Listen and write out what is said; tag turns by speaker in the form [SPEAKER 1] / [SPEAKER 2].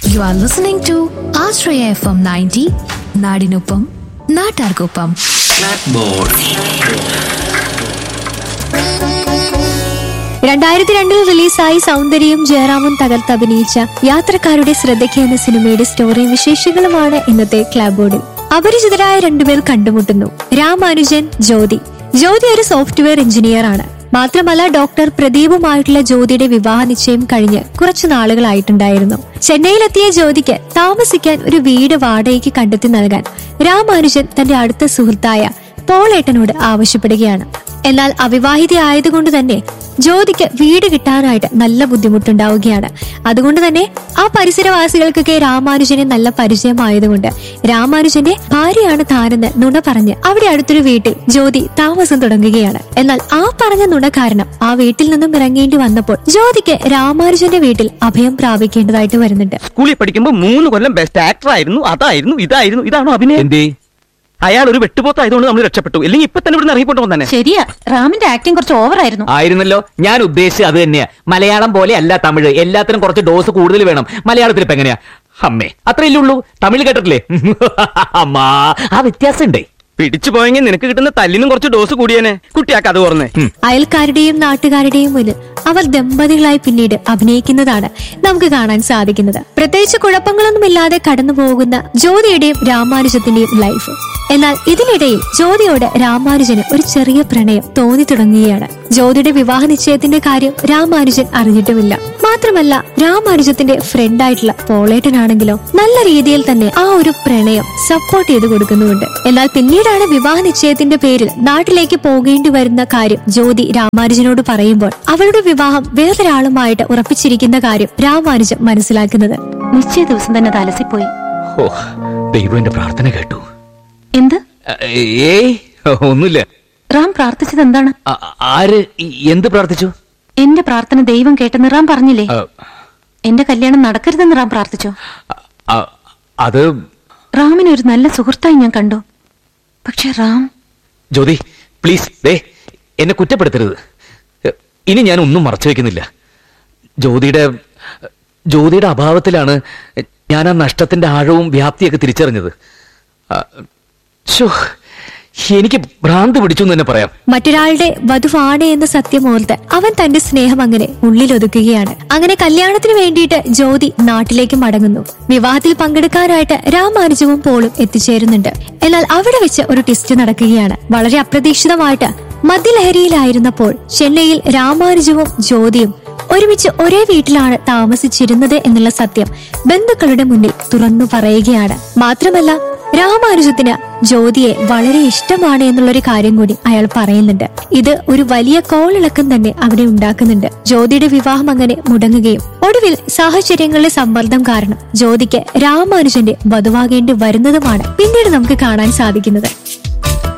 [SPEAKER 1] You are listening to Ashraya FM 90, നാടിനൊപ്പം നാട്ടാർക്കൊപ്പം
[SPEAKER 2] രണ്ടായിരത്തി രണ്ടിൽ റിലീസായി സൗന്ദര്യം ജയറാമും തകർത്തഭിനയിച്ച യാത്രക്കാരുടെ ശ്രദ്ധയ്ക്ക് എന്ന സിനിമയുടെ സ്റ്റോറിയും വിശേഷങ്ങളുമാണ് ഇന്നത്തെ ക്ലാബ് ബോർഡിൽ അപരിചിതരായ രണ്ടുപേർ കണ്ടുമുട്ടുന്നു രാമാനുജൻ ജ്യോതി ജ്യോതി ഒരു സോഫ്റ്റ്വെയർ എഞ്ചിനീയർ ആണ് മാത്രമല്ല ഡോക്ടർ പ്രദീപുമായിട്ടുള്ള ജ്യോതിയുടെ വിവാഹ നിശ്ചയം കഴിഞ്ഞ് കുറച്ചു നാളുകളായിട്ടുണ്ടായിരുന്നു ചെന്നൈയിലെത്തിയ ജ്യോതിക്ക് താമസിക്കാൻ ഒരു വീട് വാടകയ്ക്ക് കണ്ടെത്തി നൽകാൻ രാമാനുജൻ തന്റെ അടുത്ത സുഹൃത്തായ പോളേട്ടനോട് ആവശ്യപ്പെടുകയാണ് എന്നാൽ അവിവാഹിത ആയതുകൊണ്ട് തന്നെ ജ്യോതിക്ക് വീട് കിട്ടാനായിട്ട് നല്ല ബുദ്ധിമുട്ടുണ്ടാവുകയാണ് അതുകൊണ്ട് തന്നെ ആ പരിസരവാസികൾക്കൊക്കെ രാമാനുജനെ നല്ല പരിചയമായതുകൊണ്ട് രാമാനുജന്റെ ഭാര്യയാണ് താനെന്ന് നുണ പറഞ്ഞ് അവിടെ അടുത്തൊരു വീട്ടിൽ ജ്യോതി താമസം തുടങ്ങുകയാണ് എന്നാൽ ആ പറഞ്ഞ നുണ കാരണം ആ വീട്ടിൽ നിന്നും ഇറങ്ങേണ്ടി വന്നപ്പോൾ ജ്യോതിക്ക് രാമാനുജന്റെ വീട്ടിൽ അഭയം പ്രാപിക്കേണ്ടതായിട്ട് വരുന്നുണ്ട്
[SPEAKER 3] സ്കൂളിൽ പഠിക്കുമ്പോ മൂന്ന് കൊല്ലം ബെസ്റ്റ് ആക്ടർ ആയിരുന്നു അതായിരുന്നു ഇതായിരുന്നു ഇതാണോ അഭിനയം
[SPEAKER 4] എന്തേ
[SPEAKER 3] അയാൾ ഒരു വെട്ടുപോത്തായതുകൊണ്ട് നമ്മൾ രക്ഷപ്പെട്ടു ഇല്ലെങ്കിൽ ഇപ്പൊ തന്നെ ഇവിടുന്ന് ഇറങ്ങിപ്പോട്ട് വന്നെ
[SPEAKER 5] ശരിയാ റാമിന്റെ ആക്ടിങ് കുറച്ച് ഓവറായിരുന്നു
[SPEAKER 4] ആയിരുന്നല്ലോ ഞാൻ ഉദ്ദേശിച്ചത് അത് തന്നെയാ മലയാളം പോലെ അല്ല തമിഴ് എല്ലാത്തിനും കുറച്ച് ഡോസ് കൂടുതൽ വേണം മലയാളത്തിൽ ഇപ്പൊ എങ്ങനെയാ അമ്മേ അത്രയല്ലേ ഉള്ളൂ തമിഴ് കേട്ടിട്ടില്ലേ അമ്മാ ആ വ്യത്യാസം ഉണ്ടേ
[SPEAKER 3] പിടിച്ചു പോയെങ്കിൽ നിനക്ക് കിട്ടുന്ന തല്ലിനും കുറച്ച് ഡോസ് കൂടിയേനെ കുട്ടിയാ കഥ ഓർന്നേ
[SPEAKER 2] അയൽക്കാരുടെയും നാട്ടുകാരുടെയും മുന്നിൽ അവർ ദമ്പതികളായി പിന്നീട് അഭിനയിക്കുന്നതാണ് നമുക്ക് കാണാൻ സാധിക്കുന്നത് പ്രത്യേകിച്ച് കുഴപ്പങ്ങളൊന്നുമില്ലാതെ കടന്നു പോകുന്ന ജ്യോതിയുടെയും രാമാനുജത്തിന്റെയും ലൈഫ് എന്നാൽ ഇതിനിടയിൽ ജ്യോതിയോട് രാമാനുജന് ഒരു ചെറിയ പ്രണയം തോന്നി തുടങ്ങുകയാണ് ജ്യോതിയുടെ വിവാഹ നിശ്ചയത്തിന്റെ കാര്യം രാമാനുജൻ അറിഞ്ഞിട്ടുമില്ല മാത്രമല്ല രാമാനുജത്തിന്റെ ഫ്രണ്ടായിട്ടുള്ള പോളേട്ടനാണെങ്കിലോ നല്ല രീതിയിൽ തന്നെ ആ ഒരു പ്രണയം സപ്പോർട്ട് ചെയ്ത് കൊടുക്കുന്നുമുണ്ട് എന്നാൽ പിന്നീടാണ് വിവാഹ നിശ്ചയത്തിന്റെ പേരിൽ നാട്ടിലേക്ക് പോകേണ്ടി വരുന്ന കാര്യം ജ്യോതി രാമാനുജനോട് പറയുമ്പോൾ അവളുടെ വിവാഹം വേറൊരാളുമായിട്ട് ഉറപ്പിച്ചിരിക്കുന്ന കാര്യം രാമാനുജൻ മനസ്സിലാക്കുന്നത്
[SPEAKER 5] നിശ്ചയ ദിവസം തന്നെ അത് അലസിപ്പോയി
[SPEAKER 4] ഓ ദൈവം എന്റെ പ്രാർത്ഥന കേട്ടു
[SPEAKER 5] എന്ത്
[SPEAKER 4] ഏയ് ഒന്നുമില്ല
[SPEAKER 5] റാം പ്രാർത്ഥിച്ചത് എന്താണ്
[SPEAKER 4] ആ- ആര് ഈ- എന്ത് പ്രാർത്ഥിച്ചു
[SPEAKER 5] എന്റെ പ്രാർത്ഥന ദൈവം കേട്ടെന്ന് റാം പറഞ്ഞില്ലേ
[SPEAKER 4] ആ,
[SPEAKER 5] എന്റെ കല്യാണം നടക്കരുതെന്ന് റാം പ്രാർത്ഥിച്ചോ
[SPEAKER 4] ആ, അത്
[SPEAKER 5] റാമിനെ ഒരു നല്ല സുഹൃത്തായി ഞാൻ കണ്ടു പക്ഷെ റാം
[SPEAKER 4] ജ്യോതി പ്ലീസ് ദേ എന്നെ കുറ്റപ്പെടുത്തരുത് ഇനി ഞാൻ ഒന്നും മറച്ചു വെക്കുന്നില്ല ജ്യോതിയുടെ ജ്യോതിയുടെ അഭാവത്തിലാണ് ഞാൻ ആ നഷ്ടത്തിന്റെ ആഴവും വ്യാപ്തിയൊക്കെ തിരിച്ചറിഞ്ഞത് ആ, ശ്ശോ, എനിക്ക് ഭ്രാന്ത് പിടിച്ചു എന്ന് തന്നെ പറയാം
[SPEAKER 2] മറ്റൊരാളുടെ വധുവാണ് എന്ന സത്യം ഓർത്ത് അവൻ തന്റെ സ്നേഹം അങ്ങനെ ഉള്ളിലൊതുക്കുകയാണ് അങ്ങനെ കല്യാണത്തിന് വേണ്ടിയിട്ട് ജ്യോതി നാട്ടിലേക്ക് മടങ്ങുന്നു വിവാഹത്തിൽ പങ്കെടുക്കാനായിട്ട് രാമാനുജവും പോളും എത്തിച്ചേരുന്നുണ്ട് എന്നാൽ അവിടെ വെച്ച് ഒരു ടെസ്റ്റ് നടക്കുകയാണ് വളരെ അപ്രതീക്ഷിതമായിട്ട് മദ്യലഹരിയിലായിരുന്നപ്പോൾ ചെന്നൈയിൽ രാമാനുജവും ജ്യോതിയും ഒരുമിച്ച് ഒരേ വീട്ടിലാണ് താമസിച്ചിരുന്നത് എന്നുള്ള സത്യം ബന്ധുക്കളുടെ മുന്നിൽ തുറന്നു പറയുകയാണ് മാത്രമല്ല രാമാനുജത്തിന് ജ്യോതിയെ വളരെ ഇഷ്ടമാണ് എന്നുള്ളൊരു കാര്യം കൂടി അയാൾ പറയുന്നുണ്ട് ഇത് ഒരു വലിയ കോളിളക്കം തന്നെ അവിടെ ഉണ്ടാക്കുന്നുണ്ട് ജ്യോതിയുടെ വിവാഹം അങ്ങനെ മുടങ്ങുകയും ഒടുവിൽ സാഹചര്യങ്ങളുടെ സമ്മർദ്ദം കാരണം ജ്യോതിക്ക് രാമാനുജന്റെ വധുവാകേണ്ടി വരുന്നതുമാണ് പിന്നീട് നമുക്ക് കാണാൻ സാധിക്കുന്നത്